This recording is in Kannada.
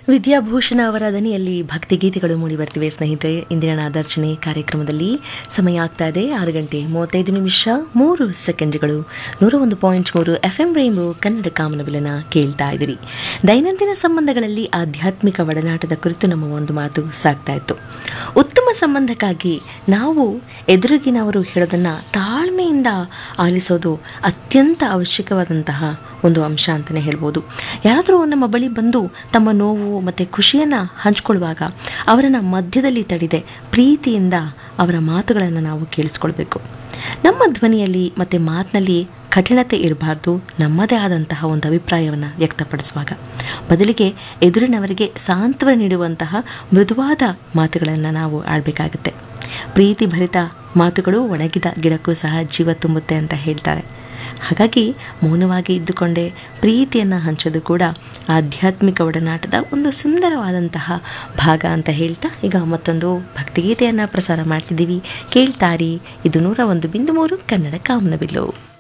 ವಿದ್ಯಾಭೂಷಣ ಅವರ ದನಿಯಲ್ಲಿ ಭಕ್ತಿಗೀತೆಗಳು ಮೂಡಿ ಬರ್ತಿವೆ ಸ್ನೇಹಿತರೆ ಇಂದಿನ ನಾದಾರ್ಚನೆ ಕಾರ್ಯಕ್ರಮದಲ್ಲಿ ಸಮಯ ಆಗ್ತಾ ಇದೆ ಆರು ಗಂಟೆ ಮೂವತ್ತೈದು ನಿಮಿಷ ಮೂರು ಸೆಕೆಂಡ್ಗಳು ನೂರ ಒಂದು ಪಾಯಿಂಟ್ ಮೂರು ಎಫ್ ಎಂ ರೈಂಬು ಕನ್ನಡ ಕಾಮನಬಿಲನ ಕೇಳ್ತಾ ಇದ್ದೀರಿ ದೈನಂದಿನ ಸಂಬಂಧಗಳಲ್ಲಿ ಆಧ್ಯಾತ್ಮಿಕ ಒಡನಾಟದ ಕುರಿತು ನಮ್ಮ ಒಂದು ಮಾತು ಸಾಗ್ತಾ ಇತ್ತು ಉತ್ತಮ ಸಂಬಂಧಕ್ಕಾಗಿ ನಾವು ಎದುರಿಗಿನವರು ಹೇಳೋದನ್ನು ತಾಳ್ಮೆಯಿಂದ ಆಲಿಸೋದು ಅತ್ಯಂತ ಅವಶ್ಯಕವಾದಂತಹ ಒಂದು ಅಂಶ ಅಂತಲೇ ಹೇಳ್ಬೋದು ಯಾರಾದರೂ ನಮ್ಮ ಬಳಿ ಬಂದು ತಮ್ಮ ನೋವು ಮತ್ತು ಖುಷಿಯನ್ನು ಹಂಚ್ಕೊಳ್ಳುವಾಗ ಅವರನ್ನು ಮಧ್ಯದಲ್ಲಿ ತಡೆದೆ ಪ್ರೀತಿಯಿಂದ ಅವರ ಮಾತುಗಳನ್ನು ನಾವು ಕೇಳಿಸ್ಕೊಳ್ಬೇಕು ನಮ್ಮ ಧ್ವನಿಯಲ್ಲಿ ಮತ್ತು ಮಾತಿನಲ್ಲಿ ಕಠಿಣತೆ ಇರಬಾರ್ದು ನಮ್ಮದೇ ಆದಂತಹ ಒಂದು ಅಭಿಪ್ರಾಯವನ್ನು ವ್ಯಕ್ತಪಡಿಸುವಾಗ ಬದಲಿಗೆ ಎದುರಿನವರಿಗೆ ಸಾಂತ್ವನ ನೀಡುವಂತಹ ಮೃದುವಾದ ಮಾತುಗಳನ್ನು ನಾವು ಆಡಬೇಕಾಗುತ್ತೆ ಪ್ರೀತಿ ಭರಿತ ಮಾತುಗಳು ಒಣಗಿದ ಗಿಡಕ್ಕೂ ಸಹ ಜೀವ ತುಂಬುತ್ತೆ ಅಂತ ಹೇಳ್ತಾರೆ ಹಾಗಾಗಿ ಮೌನವಾಗಿ ಇದ್ದುಕೊಂಡೇ ಪ್ರೀತಿಯನ್ನು ಹಂಚೋದು ಕೂಡ ಆಧ್ಯಾತ್ಮಿಕ ಒಡನಾಟದ ಒಂದು ಸುಂದರವಾದಂತಹ ಭಾಗ ಅಂತ ಹೇಳ್ತಾ ಈಗ ಮತ್ತೊಂದು ಭಕ್ತಿಗೀತೆಯನ್ನು ಪ್ರಸಾರ ಮಾಡ್ತಿದ್ದೀವಿ ಕೇಳ್ತಾರಿ ಇದು ನೂರ ಒಂದು ಬಿಂದು ಮೂರು ಕನ್ನಡ ಕಾಮನಬಿಲ್ಲು